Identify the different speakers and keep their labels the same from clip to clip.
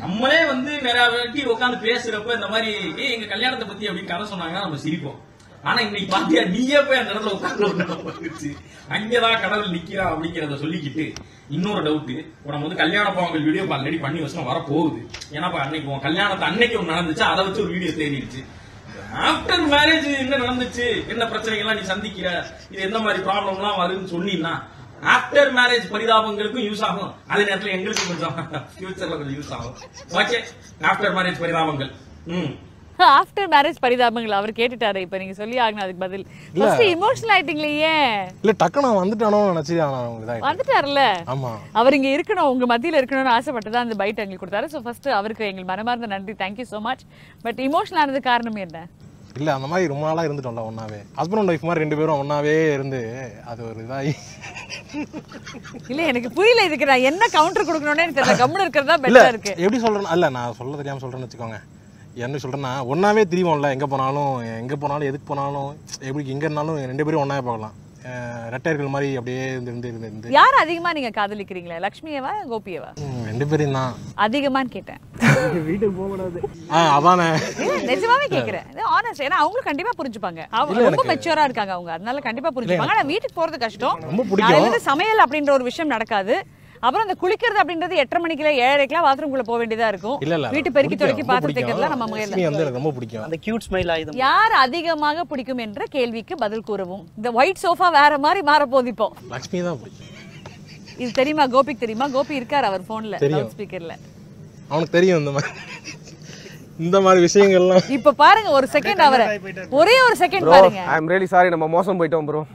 Speaker 1: நம்மளே வந்து நிறைய வாட்டி உட்காந்து பேசுறப்ப இந்த மாதிரி ஏய் எங்க கல்யாணத்தை பத்தி அப்படின்னு கதை சொன்னாங்கன்னா நம்ம சிரிப்போம் ஆனா இன்னைக்கு பாத்தியா நீயே போய் அந்த இடத்துல உட்காந்து அங்கதான் கடவுள் நிக்கிறா அப்படிங்கறத சொல்லிக்கிட்டு இன்னொரு டவுட் நம்ம வந்து கல்யாண பாவங்கள் வீடியோ ஆல்ரெடி பண்ணி வச்சு வர போகுது ஏன்னா இப்ப அன்னைக்கு உன் கல்யாணத்தை அன்னைக்கு ஒண்ணு நடந்துச்சு அதை வச்சு ஒரு வீடியோ தேடிடுச்சு ஆஃப்டர் மேரேஜ் என்ன நடந்துச்சு என்ன பிரச்சனைகள்லாம் நீ சந்திக்கிற இது எந்த மாதிரி ப்ராப்ளம்லாம் வருதுன்னு சொன்னீங்கன்னா ஆஃப்டர் மேரேஜ் பரிதாபங்களுக்கும் யூஸ் ஆகும் அதே நேரத்துல எங்களுக்கு கொஞ்சம் ஃபியூச்சர்ல கொஞ்சம் யூஸ் ஆகும் ஓகே ஆஃப்டர் மேரேஜ் பரிதாபங்கள் ம்
Speaker 2: ஆஃப்டர் மேரேஜ் பரிதாபங்கள் அவர் கேட்டுட்டாரு இப்ப நீங்க சொல்லி ஆகணும் அதுக்கு பதில் ஃபர்ஸ்ட் இமோஷனல் ஆயிட்டீங்களே ஏன்
Speaker 3: இல்ல டக்கு நான் வந்துட்டானோ நினைச்சு நான் இதாயிட்டேன்
Speaker 2: வந்துட்டாருல
Speaker 3: ஆமா
Speaker 2: அவர் இங்க இருக்கணும் உங்க மத்தியில இருக்கணும்னு ஆசைப்பட்டு தான் அந்த பைட் எங்களுக்கு கொடுத்தாரு ஸோ ஃபர்ஸ்ட் அவருக்கு எங்கள் மனமார்ந்த நன்றி thank you so much but emotional ஆனது காரணம் என்ன
Speaker 3: இல்ல அந்த மாதிரி ரொம்ப நாளா இருந்துட்டோம்ல ஒன்னாவே ஹஸ்பண்ட் அண்ட் ஒய்ஃப் மாதிரி ரெண்டு பேரும் ஒன்னாவே இருந்து அது ஒரு இதாகி
Speaker 2: இல்ல எனக்கு புரியல இதுக்கு நான் என்ன கவுண்டர் கொடுக்கணும்னே எனக்கு தெரியல கம்முன்னு இருக்கிறதா
Speaker 3: இல்ல
Speaker 2: பெட்டரா இருக்கு
Speaker 3: எப்படி சொல்றேன் இல்ல நான் சொல்ல தெரியாம சொல்றேன்னு வச்சுக்கோங்க என்ன சொல்றேன்னா ஒன்னாவே திரிவோம்ல எங்க போனாலும் எங்க போனாலும் எதுக்கு போனாலும் எப்படி எங்க இருந்தாலும் ரெண்டு பேரும் ஒன்னாவே பார்க்கலாம் அஹ் ரெட்டையர்கள் மாதிரி அப்படியே இருந்து இருந்து இருந்து இருந்து
Speaker 2: யார் அதிகமா நீங்க காதலிக்கிறீங்களா லக்ஷ்மியவா கோபியவா
Speaker 3: ம், ரெண்டு பேரும் தான்
Speaker 2: அதிகமான்னு கேட்டேன்
Speaker 3: ஆ அதானே
Speaker 2: இல்ல, நிஜமாவே கேக்குறேன் ஆனஸ்ட் ஏன்னா அவங்களும் கண்டிப்பா புரிஞ்சுப்பாங்க அவங்க ரொம்ப மெச்சூரா இருக்காங்க அவங்க அதனால கண்டிப்பா புரிஞ்சுப்பாங்க ஆனா வீட்டுக்கு போறது கஷ்டம்
Speaker 3: ரொம்ப பிடிக்கும்.
Speaker 2: நாளையில இருந்து சமையல் அப்படின்ற ஒரு விஷயம் நடக்காது அப்புறம் அந்த குளிக்கிறது அப்படின்றது எட்டரை மணிக்குல ஏழரைக்கெல்லாம் பாத்ரூம் குள்ள போக வேண்டியதா இருக்கும்
Speaker 3: இல்ல இல்ல
Speaker 2: வீட்டு பெருக்கி
Speaker 3: பிடிக்கும்,
Speaker 2: தொடக்கி
Speaker 3: ரொம்ப
Speaker 2: பாத்திரம்
Speaker 3: பிடிக்கும்.
Speaker 2: தேக்கிறதுல நம்ம முயல
Speaker 3: லட்சுமி வந்து எனக்கு ரொம்ப பிடிக்கும்
Speaker 4: அந்த கியூட் ஸ்மைல் ஆயுதம்
Speaker 2: யார் அதிகமாக பிடிக்கும் என்ற கேள்விக்கு பதில் கூறவும் இந்த ஒயிட் சோஃபா வேற மாதிரி மாற போகுது இப்போ
Speaker 3: லட்சுமி தான் பிடிக்கும்
Speaker 2: இது தெரியுமா கோபிக்கு தெரியுமா கோபி இருக்காரு அவர் போன்ல
Speaker 3: தெரியும்.
Speaker 2: லவுட் ஸ்பீக்கர்ல
Speaker 3: அவனுக்கு தெரியும் இந்த மாதிரி இந்த மாதிரி விஷயங்கள்லாம்
Speaker 2: இப்ப பாருங்க ஒரு செகண்ட் அவரை ஒரே ஒரு செகண்ட்
Speaker 5: ப்ரோ
Speaker 2: பாருங்க
Speaker 5: ஐ எம் ரியலி சாரி நம்ம மோசம் போயிட்டோம் ப்ரோ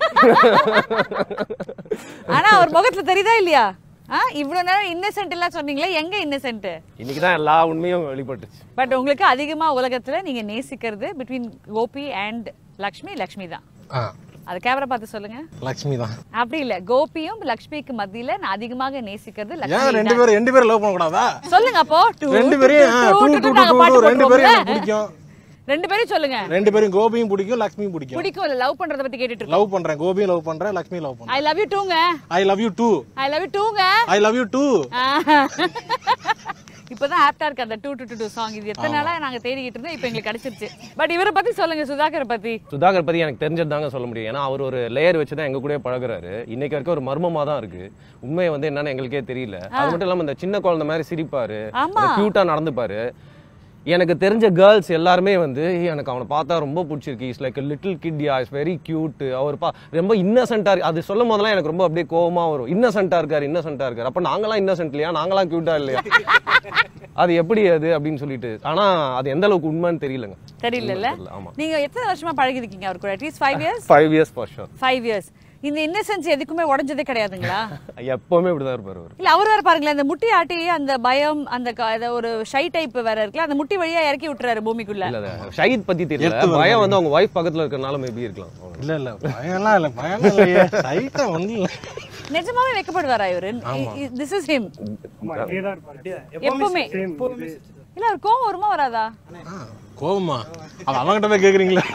Speaker 2: ஆனா அவர் முகத்துல தெரியுதா இல்லையா ஆ இவ்வளவு நேரம் இன்னசென்ட் எல்லாம் சொன்னீங்களே எங்க இன்னசென்ட்
Speaker 5: இன்னைக்கு தான் எல்லா உண்மையும் வெளிப்பட்டுச்சு
Speaker 2: பட் உங்களுக்கு அதிகமா உலகத்துல நீங்க நேசிக்கிறது பிட்வீன் கோபி அண்ட் லக்ஷ்மி லக்ஷ்மி தான்
Speaker 3: ஆ
Speaker 2: அது கேமரா பார்த்து சொல்லுங்க
Speaker 3: லட்சுமி தான்
Speaker 2: அப்படி இல்ல கோபியும் லக்ஷ்மிக்கு மத்தியில நான் அதிகமாக நேசிக்கிறது
Speaker 3: ஏன்
Speaker 2: லக்ஷ்மி
Speaker 3: ரெண்டு
Speaker 2: தான்.
Speaker 3: பேரும் ரெண்டு பேரும் லவ் பண்ணக்கூடாதா
Speaker 2: சொல்லுங்க அப்போ டூ,
Speaker 3: ரெண்டு
Speaker 2: டூ,
Speaker 3: பேரையும்
Speaker 2: டூ,
Speaker 3: ஆ,
Speaker 2: டூ,
Speaker 3: டூ,
Speaker 2: டூ,
Speaker 3: டூ,
Speaker 2: நாங்க
Speaker 3: டூ,
Speaker 2: பாட்டு
Speaker 3: டூ, ரெண்டு பேரும் எனக்கு
Speaker 2: போட்டுருவோம்ல?
Speaker 3: பிடிக்கும்
Speaker 2: ரெண்டு பேரும் சொல்லுங்க
Speaker 3: ரெண்டு பேரும் கோபியும் பிடிக்கும் லக்ஷ்மியும் பிடிக்கும்
Speaker 2: பிடிக்கும் இல்ல லவ் பண்றத பத்தி கேட்டுட்டு இருக்கோம்
Speaker 3: லவ் பண்றேன் கோபியும் லவ் பண்றேன் லக்ஷ்மி லவ் பண்றேன்
Speaker 2: ஐ லவ் யூ டூங்க
Speaker 3: I love you two
Speaker 2: I love you டூங்க
Speaker 3: ஐ லவ் யூ டூ
Speaker 2: இப்பதான் ஆப்டா இருக்கு அந்த two two two two song இது எத்தனை நாளா நாங்க தேடிக்கிட்டு இருந்தோம் இப்போ எங்களுக்கு கிடைச்சிருச்சு பட் இவரை பத்தி சொல்லுங்க சுதாகரை பத்தி
Speaker 5: சுதாகர் பத்தி எனக்கு தெரிஞ்சது தாங்க சொல்ல முடியும் ஏன்னா அவர் ஒரு லேயர் வச்சு தான் எங்க கூட பழகுறாரு இன்னைக்கு வரைக்கும் ஒரு மர்மமா தான் இருக்கு உண்மையை வந்து என்னன்னு எங்களுக்கே தெரியல அது மட்டும் இல்லாம இந்த சின்ன குழந்தை மாதிரி சிரிப்பாரு
Speaker 2: ஆமா.
Speaker 5: கியூட்டா நடந்துப்பாரு எனக்கு தெரிஞ்ச கேர்ள்ஸ் எல்லாருமே வந்து "ஏய், எனக்கு அவனை பார்த்தா ரொம்ப பிடிச்சிருக்கு is like little kid yeah is very cute அவர் பா ரொம்ப இன்னசென்ட்டா இருக்கு அது சொல்லும் போதெல்லாம் எனக்கு ரொம்ப அப்படியே கோவமா வரும் இன்னசென்ட்டா இருக்காரு இன்னசென்ட்டா இருக்காரு அப்ப நாங்களாம் இன்னசென்ட் இல்லையா நாங்களாம் கியூட்டா இல்லையா அது எப்படி அது அப்படின்னு சொல்லிட்டு ஆனா அது எந்த அளவுக்கு உண்மைன்னு தெரியலங்க
Speaker 2: தெரியல
Speaker 5: தெரியல, ஆமா
Speaker 2: நீங்க எத்தனை வருஷமா பழகிருக்கீங்க அவர் கூட at least five years
Speaker 5: five years for sure
Speaker 2: five years இந்த இன்னசென்ஸ் எதுக்குமே உடஞ்சதே கிடையாதுங்களா
Speaker 5: எப்பவுமே இப்படிதான் இருப்பாரு அவர்
Speaker 2: இல்ல அவர் வேற பாருங்களேன் அந்த முட்டி ஆட்டி அந்த பயம் அந்த க- அந்த ஒரு ஷை டைப் வேற இருக்குல்ல அந்த முட்டி வழியா இறக்கி விட்டுறாரு பூமிக்குள்ள
Speaker 5: இல்ல ஷஹீத் பத்தி தெரியல
Speaker 3: எடுத்து வர
Speaker 5: பயம் வந்து அவங்க ஒய்ஃப் பக்கத்துல இருக்கறனால மேபி இருக்கலாம் அவ்வளவுதான்.
Speaker 3: இல்ல இல்ல பயம்லாம் இல்ல பயம் இல்லையே சைட்டா ஒண்ணு இல்ல
Speaker 2: நிஜமாவே வெக்கப்படுவாரா இவரு திஸ் இஸ் ஹிம் எப்பவுமே இல்ல அவர் கோவம் வருமா வராதா
Speaker 3: ஆ, கோவமா அது அவன்கிட்ட போய் கேக்குறீங்களா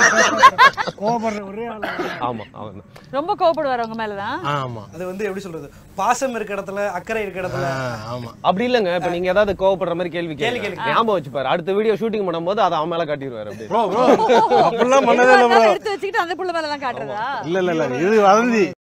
Speaker 5: ஆமா அவன்
Speaker 2: ரொம்ப கோவப்படுவார் அவங்க மேலதான்
Speaker 3: ஆ, ஆமா
Speaker 4: அது வந்து எப்படி சொல்றது பாசம் இருக்க இடத்துல அக்கறை இருக்க இடத்துல
Speaker 3: ஆ, ஆமா
Speaker 5: அப்படி இல்லங்க இப்ப நீங்க ஏதாவது கோவப்படுற மாதிரி கேள்வி
Speaker 4: கேள்வி
Speaker 5: கேள்வி ஞாபகம் வச்சுப்பாரு அடுத்த வீடியோ ஷூட்டிங் பண்ணும்போது அதை அவன் மேல காட்டிடுவாரு அப்படியே
Speaker 3: ப்ரோ ப்ரோ அப்படிலாம் பண்ணதே
Speaker 2: எதுவா
Speaker 3: இல்ல ப்ரோ
Speaker 2: இருந்தாலும் எடுத்து வச்சுக்கிட்டு அந்த புள்ள மேலதான் காட்டுறதா
Speaker 3: இல்ல இல்ல இல்ல இது வதந்தி